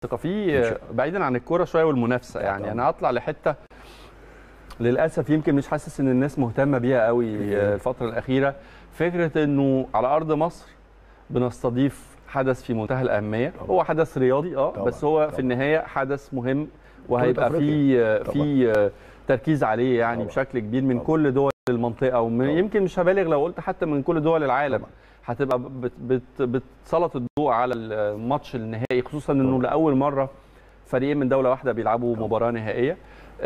في بعيدا عن الكوره شويه والمنافسه يعني انا هطلع لحته للاسف يمكن مش حاسس ان الناس مهتمه بيها قوي الفتره الاخيره فكره انه على ارض مصر بنستضيف حدث في منتهى الاهميه هو حدث رياضي اه طبعاً. بس هو طبعاً. في النهايه حدث مهم وهيبقى أفريقيا. في طبعاً. في تركيز عليه يعني طبعاً. بشكل كبير من طبعاً. كل دول المنطقه ومن طبعاً. يمكن مش هبالغ لو قلت حتى من كل دول العالم طبعاً. هتبقى بت بت بتسلط الضوء على الماتش النهائي خصوصا انه طبعاً. لاول مره فريقين من دوله واحده بيلعبوا مباراه نهائيه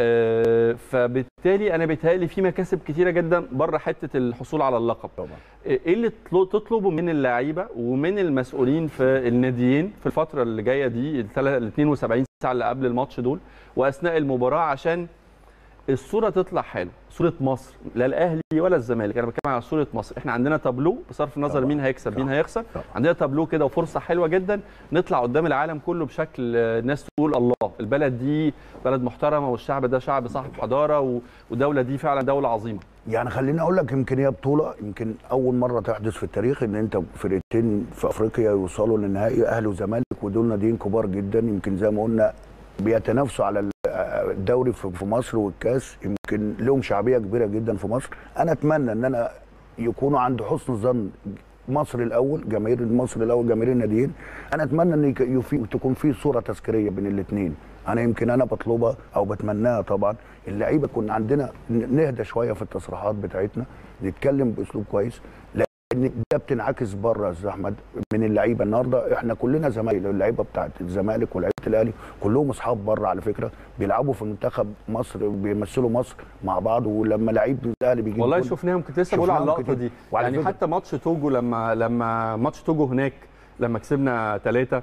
آه، فبالتالي انا بيتهيألي في مكاسب كتيره جدا بره حته الحصول على اللقب طبعا ايه اللي تطل- تطلبه من اللعيبه ومن المسؤولين في الناديين في الفتره اللي جايه دي ال 72 ساعه اللي قبل الماتش دول واثناء المباراه عشان الصوره تطلع حلوه صوره مصر لا الاهلي ولا الزمالك انا بتكلم على صوره مصر احنا عندنا تابلو بصرف النظر طبعاً. مين هيكسب مين صح. هيخسر صح. عندنا تابلو كده وفرصه حلوه جدا نطلع قدام العالم كله بشكل آه، الناس تقول الله البلد دي بلد محترمه والشعب ده شعب صاحب حضاره و- والدوله دي فعلا دوله عظيمه يعني خليني اقول لك يمكن هي بطوله يمكن اول مره تحدث في التاريخ ان انت فرقتين في افريقيا يوصلوا للنهائي اهلي وزمالك ودول ناديين كبار جدا يمكن زي ما قلنا بيتنافسوا على ال- الدوري في في مصر والكاس يمكن لهم شعبيه كبيره جدا في مصر انا اتمنى ان انا يكونوا عند حسن ظن مصر الاول جماهير مصر الاول جماهير الناديين انا اتمنى ان يك- يفي- تكون في صوره تذكاريه بين الاثنين انا يمكن انا بطلبها او بتمناها طبعا اللعيبه كنا عندنا ن- نهدى شويه في التصريحات بتاعتنا نتكلم باسلوب كويس لان ده بتنعكس بره يا استاذ احمد من اللعيبه النهارده احنا كلنا زمايل اللعيبه بتاعت الزمالك ولعيبه الاهلي كلهم اصحاب بره على فكره بيلعبوا في منتخب مصر بيمثلوا مصر مع بعض ولما لعيب من الاهلي بيجي والله جول- شفناهم كنت لسه بقول على شفناهم اللقطه كتير. دي وعلى يعني فكرة- حتى ماتش توجو لما لما ماتش توجو هناك لما كسبنا ثلاثة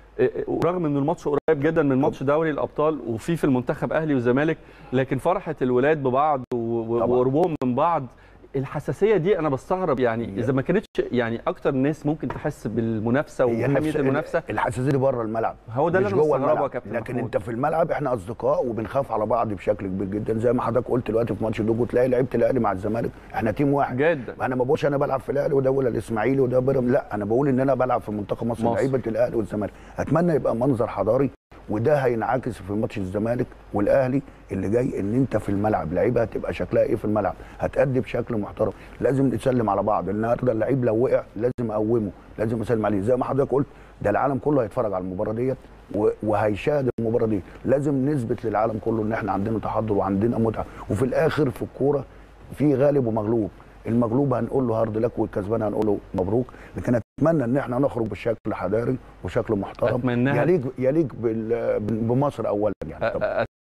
ورغم ان الماتش قريب جدا من ماتش دوري الابطال وفي في المنتخب اهلي وزمالك لكن فرحه الولاد ببعض و- و- طبعاً. وقربهم من بعض الحساسيه دي انا بستغرب يعني اذا ما كانتش يعني اكتر ناس ممكن تحس بالمنافسه هي وحميه نفس- المنافسه الحساسيه دي بره الملعب هو ده اللي مش انا جوه مستغربه يا الملعب كابتن لكن محمود. انت في الملعب احنا اصدقاء وبنخاف على بعض بشكل كبير جدا زي ما حضرتك قلت دلوقتي في ماتش دوجو تلاقي لعيبه الاهلي مع الزمالك احنا تيم واحد جدا انا ما بقولش انا بلعب في الاهلي وده ولا الاسماعيلي وده بيراميدز لا انا بقول ان انا بلعب في منتخب مصر مصر. لعيبه الاهلي والزمالك اتمنى يبقى منظر حضاري وده هينعكس في ماتش الزمالك والاهلي اللي جاي ان انت في الملعب لعيبه هتبقى شكلها ايه في الملعب هتأدي بشكل محترم لازم نسلم على بعض النهارده اللعيب لو وقع لازم اقومه لازم اسلم عليه زي ما حضرتك قلت ده العالم كله هيتفرج على المباراه ديت و- وهيشاهد المباراه دي لازم نثبت للعالم كله ان احنا عندنا تحضر وعندنا متعه وفي الاخر في الكوره في غالب ومغلوب المغلوب هنقول له هارد لك والكسبان هنقول له مبروك لكن اتمنى ان احنا نخرج بشكل حضاري وشكل محترم أتمناها. يليق يليق بال- بمصر اولا يعني طبعا.